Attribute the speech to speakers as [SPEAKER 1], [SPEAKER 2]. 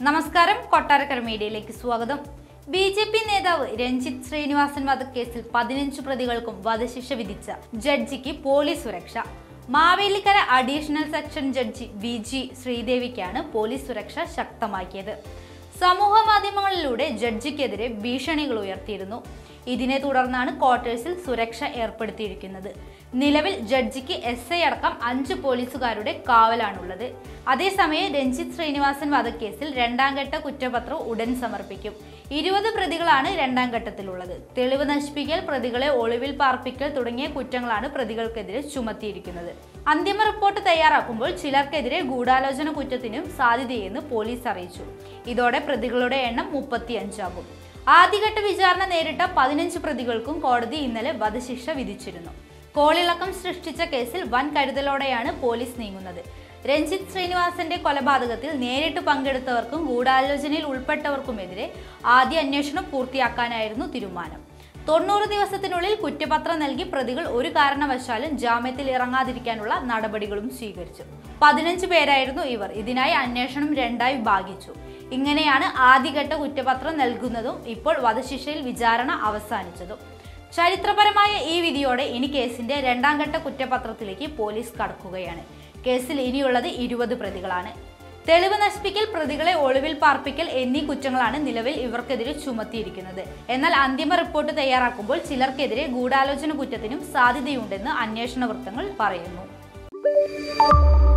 [SPEAKER 1] നമസ്കാരം കൊട്ടാരക്കര മീഡിയയിലേക്ക് സ്വാഗതം ബി ജെ പി നേതാവ് രഞ്ജിത്ത് ശ്രീനിവാസൻ വധക്കേസിൽ പതിനഞ്ച് പ്രതികൾക്കും വധശിക്ഷ വിധിച്ച ജഡ്ജിക്ക് പോലീസ് സുരക്ഷ Mavelikkara additional sessions judge V G ശ്രീദേവിക്കാണ് പോലീസ് സുരക്ഷ ശക്തമാക്കിയത് സമൂഹ മാധ്യമങ്ങളിലൂടെ ജഡ്ജിക്കെതിരെ ഭീഷണികൾ ഉയർത്തിയിരുന്നു ഇതിനെ തുടർന്നാണ് ക്വാർട്ടേഴ്സിൽ സുരക്ഷ ഏർപ്പെടുത്തിയിരിക്കുന്നത് നിലവിൽ ജഡ്ജിക്ക് എസ് ഐ അടക്കം അഞ്ച് പോലീസുകാരുടെ കാവലാണുള്ളത് അതേസമയം രഞ്ജിത്ത് ശ്രീനിവാസൻ വധക്കേസിൽ രണ്ടാം ഘട്ട കുറ്റപത്രം ഉടൻ സമർപ്പിക്കും ഇരുപത് പ്രതികളാണ് രണ്ടാം ഘട്ടത്തിലുള്ളത് തെളിവ് നശിപ്പിക്കൽ പ്രതികളെ ഒളിവിൽ പാർപ്പിക്കൽ തുടങ്ങിയ കുറ്റങ്ങളാണ് പ്രതികൾക്കെതിരെ ചുമത്തിയിരിക്കുന്നത് അന്തിമ റിപ്പോർട്ട് തയ്യാറാക്കുമ്പോൾ ചിലർക്കെതിരെ ഗൂഢാലോചന കുറ്റത്തിനും സാധ്യതയെന്ന് പോലീസ് അറിയിച്ചു ഇതോടെ പ്രതികളുടെ എണ്ണം മുപ്പത്തിയഞ്ചാകും ആദ്യഘട്ട വിചാരണ നേരിട്ട പതിനഞ്ച് പ്രതികൾക്കും കോടതി ഇന്നലെ വധശിക്ഷ വിധിച്ചിരുന്നു കോളിളക്കം സൃഷ്ടിച്ച കേസിൽ വൻ കരുതലോടെയാണ് പോലീസ് നീങ്ങുന്നത് രഞ്ജിത്ത് ശ്രീനിവാസന്റെ കൊലപാതകത്തിൽ നേരിട്ട് പങ്കെടുത്തവർക്കും ഗൂഢാലോചനയിൽ ഉൾപ്പെട്ടവർക്കുമെതിരെ ആദ്യ അന്വേഷണം പൂർത്തിയാക്കാനായിരുന്നു തീരുമാനം തൊണ്ണൂറ് ദിവസത്തിനുള്ളിൽ കുറ്റപത്രം നൽകി പ്രതികൾ ഒരു കാരണവശാലും ജാമ്യത്തിൽ ഇറങ്ങാതിരിക്കാനുള്ള നടപടികളും സ്വീകരിച്ചു പതിനഞ്ച് പേരായിരുന്നു ഇവർ ഇതിനായി അന്വേഷണം രണ്ടായി വിഭാഗിച്ചു ഇങ്ങനെയാണ് ആദ്യഘട്ട കുറ്റപത്രം നൽകുന്നതും ഇപ്പോൾ വധശിക്ഷയിൽ വിചാരണ അവസാനിച്ചതും ചരിത്രപരമായ ഈ വിധിയോടെ ഇനി കേസിന്റെ രണ്ടാം ഘട്ട കുറ്റപത്രത്തിലേക്ക് പോലീസ് കടക്കുകയാണ് കേസിൽ ഇനിയുള്ളത് ഇരുപത് പ്രതികളാണ് തെളിവ് നശിപ്പിക്കൽ പ്രതികളെ ഒളിവിൽ പാർപ്പിക്കൽ എന്നീ കുറ്റങ്ങളാണ് നിലവിൽ ഇവർക്കെതിരെ ചുമത്തിയിരിക്കുന്നത് എന്നാൽ അന്തിമ റിപ്പോർട്ട് തയ്യാറാക്കുമ്പോൾ ചിലർക്കെതിരെ ഗൂഢാലോചന കുറ്റത്തിനും സാധ്യതയുണ്ടെന്ന് അന്വേഷണ വൃത്തങ്ങൾ പറയുന്നു